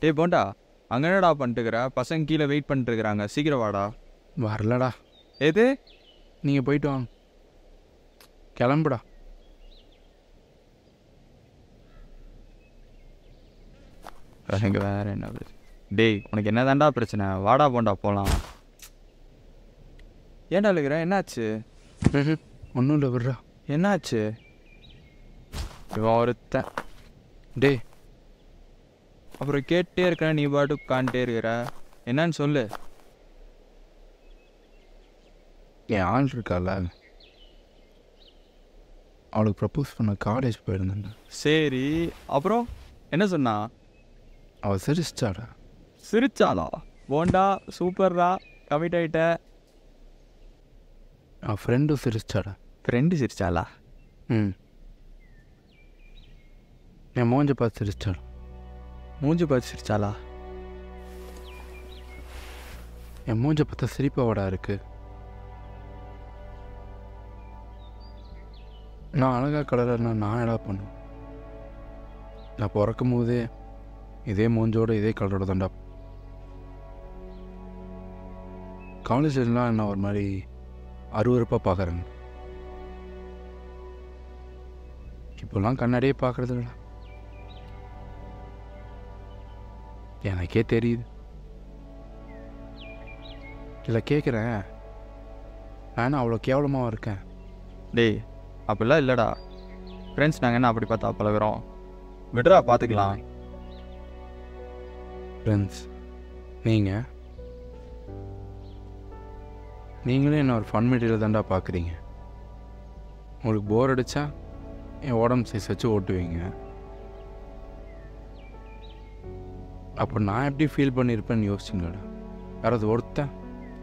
டேய் போண்டா அங்கே என்னடா பண்ணிட்டுக்கிற பசங்க கீழே வெயிட் பண்ணிட்டு இருக்கிறாங்க சீக்கிரம் வாடா வரலடா எது நீங்கள் போயிட்டு வாங்க கிளம்புடா எனக்கு வேற என்ன பிரச்சனை? டேய் உனக்கு என்ன பிரச்சனை வாடா போண்டா போகலாம் ஏன்டா இருக்கிற என்னாச்சு ஒன்றும் இல்லை விட்றா என்னாச்சு இவன் ஒருத்தன் டேய் அப்புறம் கேட்டே இருக்கிற நீ பாட்டு உட்காந்துட்டே இருக்கிற என்னன்னு சொல்லு என் ஆள் இருக்கால அவளுக்கு ப்ரப்போஸ் பண்ண காலேஜ் போயிருந்தேன்டா சரி அப்புறம் என்ன சொன்னா அவள் சிரிச்சிட்டாடா சிரிச்சாளா போண்டா சூப்பர்ரா கமிட் ஆயிட்ட அவன் ஃப்ரெண்டும் சிரிச்சிட்டாடா ஃப்ரெண்டு சிரிச்சாளா ம் என் மூஞ்ச பார்த்து சிரிச்சிட்டாடா மூஞ்சி பார்த்து சிரிச்சாளா என் மூஞ்ச பார்த்தா சிரிப்பாவடா இருக்கு நான் அழகா கலர்னா நான் என்ன பண்ணுவேன் நான் பிறக்கும் போதே இதே மூஞ்சோட இதே கலரோட தான்டா காலேஜ்லாம் என்ன ஒரு மாதிரி அருவருப்பாக பார்க்குறேங்க இப்போல்லாம் கண்ணாடியே பார்க்கறது இல்லைடா எனக்கே தெரியுது இல்லை கேட்குறேன் நான் அவ்வளோ கேவலமாக இருக்கேன் டேய் அப்படிலாம் இல்லைடா ஃப்ரெண்ட்ஸ் நாங்கள் என்ன அப்படி பார்த்தா பழகுறோம் விடுறா பார்த்துக்கலாம் ஃப்ரெண்ட்ஸ் நீங்கள் நீங்களே என்ன ஒரு ஃபன் மெட்டீரியல் தான்டா பார்க்குறீங்க உங்களுக்கு போர் அடித்தா என் உடம்பு சைஸ் வச்சு ஓட்டுவீங்க அப்போ நான் எப்படி ஃபீல் பண்ணியிருப்பேன்னு யோசிச்சுங்களா யாராவது ஒருத்தன்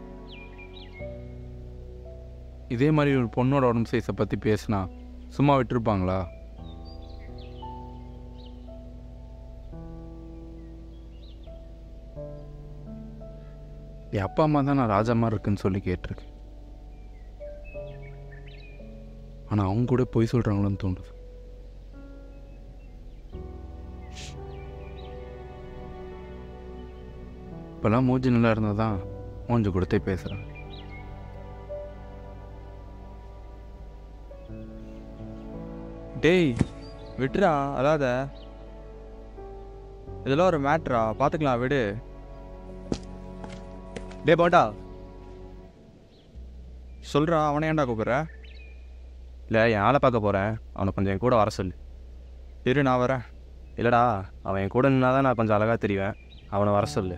இதே மாதிரி ஒரு பொண்ணோட உடம்பு சைஸை பற்றி பேசினா சும்மா விட்டுருப்பாங்களா என் அப்பா அம்மா தான் நான் ராஜா மாதிரி இருக்குன்னு சொல்லி கேட்டிருக்கேன் ஆனால் அவங்க கூட பொய் சொல்கிறாங்களோன்னு தோணுது இப்போல்லாம் மூஞ்சி நல்லா இருந்தால் தான் மூஞ்சி கொடுத்தே பேசுகிறேன் டேய் விட்டுறா அதாத இதெல்லாம் ஒரு மேட்ரா பார்த்துக்கலாம் விடு டேய் போண்டா சொல்றா அவனை ஏன்டா கூப்பிட்ற இல்லை என் ஆளை பார்க்க போகிறேன் அவனை கொஞ்சம் என் கூட வர சொல்லு இரு நான் வரேன் இல்லைடா அவன் என் கூட நின்னா தான் நான் கொஞ்சம் அழகாக தெரிவேன் அவனை வர சொல்லு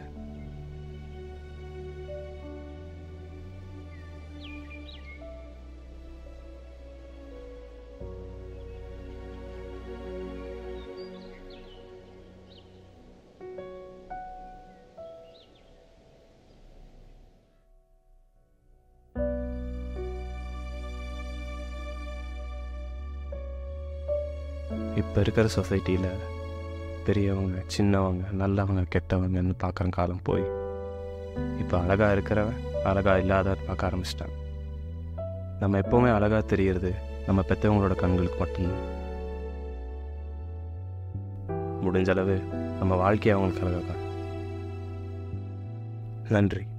இப்போ இருக்கிற சொசைட்டியில் பெரியவங்க சின்னவங்க நல்லவங்க கெட்டவங்கன்னு பார்க்குற காலம் போய் இப்போ அழகாக இருக்கிறவன் அழகாக இல்லாதவன் பார்க்க ஆரம்பிச்சிட்டாங்க நம்ம எப்போவுமே அழகாக தெரியறது நம்ம பெற்றவங்களோட கண்களுக்கு மட்டும்தான் முடிஞ்ச அளவு நம்ம வாழ்க்கையை அவங்களுக்கு அழகாக காட்டணும். நன்றி